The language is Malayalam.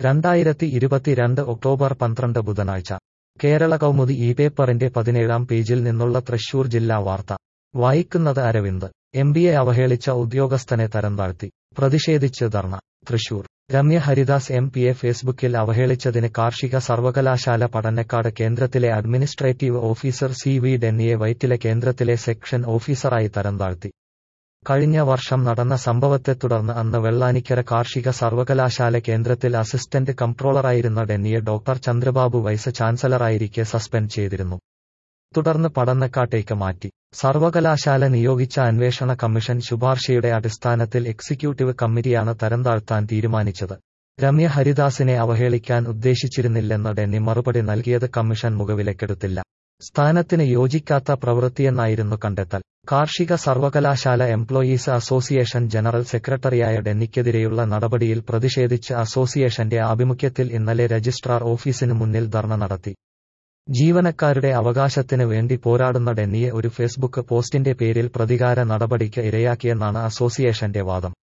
രണ്ടായിരത്തി ഇരുപത്തിരണ്ട് ഒക്ടോബർ പന്ത്രണ്ട് ബുധനാഴ്ച കേരള കൗമുദി ഈ പേപ്പറിന്റെ പതിനേഴാം പേജിൽ നിന്നുള്ള തൃശൂർ ജില്ലാ വാർത്ത വായിക്കുന്നത് അരവിന്ദ് എം ബിയെ അവഹേളിച്ച ഉദ്യോഗസ്ഥനെ തരംതാഴ്ത്തി പ്രതിഷേധിച്ച് ധർണ തൃശൂർ രമ്യ ഹരിദാസ് എം പിയെ ഫേസ്ബുക്കിൽ അവഹേളിച്ചതിന് കാർഷിക സർവകലാശാല പഠനക്കാട് കേന്ദ്രത്തിലെ അഡ്മിനിസ്ട്രേറ്റീവ് ഓഫീസർ സി വി ഡെന്നിയെ വൈറ്റിലെ കേന്ദ്രത്തിലെ സെക്ഷൻ ഓഫീസറായി തരംതാഴ്ത്തി കഴിഞ്ഞ വർഷം നടന്ന സംഭവത്തെ തുടർന്ന് അന്ന് വെള്ളാനിക്കര കാർഷിക സർവകലാശാല കേന്ദ്രത്തിൽ അസിസ്റ്റന്റ് കംട്രോളറായിരുന്ന ഡെന്നിയെ ഡോക്ടർ ചന്ദ്രബാബു വൈസ് ചാൻസലറായിരിക്കെ സസ്പെൻഡ് ചെയ്തിരുന്നു തുടർന്ന് പഠനക്കാട്ടേക്ക് മാറ്റി സർവകലാശാല നിയോഗിച്ച അന്വേഷണ കമ്മീഷൻ ശുപാർശയുടെ അടിസ്ഥാനത്തിൽ എക്സിക്യൂട്ടീവ് കമ്മിറ്റിയാണ് തരംതാഴ്ത്താൻ തീരുമാനിച്ചത് രമ്യ ഹരിദാസിനെ അവഹേളിക്കാൻ ഉദ്ദേശിച്ചിരുന്നില്ലെന്ന് ഡെന്നി മറുപടി നൽകിയത് കമ്മീഷൻ മുഖവിലക്കെടുത്തില്ല സ്ഥാനത്തിന് യോജിക്കാത്ത പ്രവൃത്തിയെന്നായിരുന്നു കണ്ടെത്തൽ കാർഷിക സർവകലാശാല എംപ്ലോയീസ് അസോസിയേഷൻ ജനറൽ സെക്രട്ടറിയായ ഡെന്നിക്കെതിരെയുള്ള നടപടിയിൽ പ്രതിഷേധിച്ച് അസോസിയേഷന്റെ ആഭിമുഖ്യത്തിൽ ഇന്നലെ രജിസ്ട്രാർ ഓഫീസിനു മുന്നിൽ ധർണ നടത്തി ജീവനക്കാരുടെ അവകാശത്തിന് വേണ്ടി പോരാടുന്ന ഡെന്നിയെ ഒരു ഫേസ്ബുക്ക് പോസ്റ്റിന്റെ പേരിൽ പ്രതികാര നടപടിക്ക് ഇരയാക്കിയെന്നാണ് അസോസിയേഷന്റെ വാദം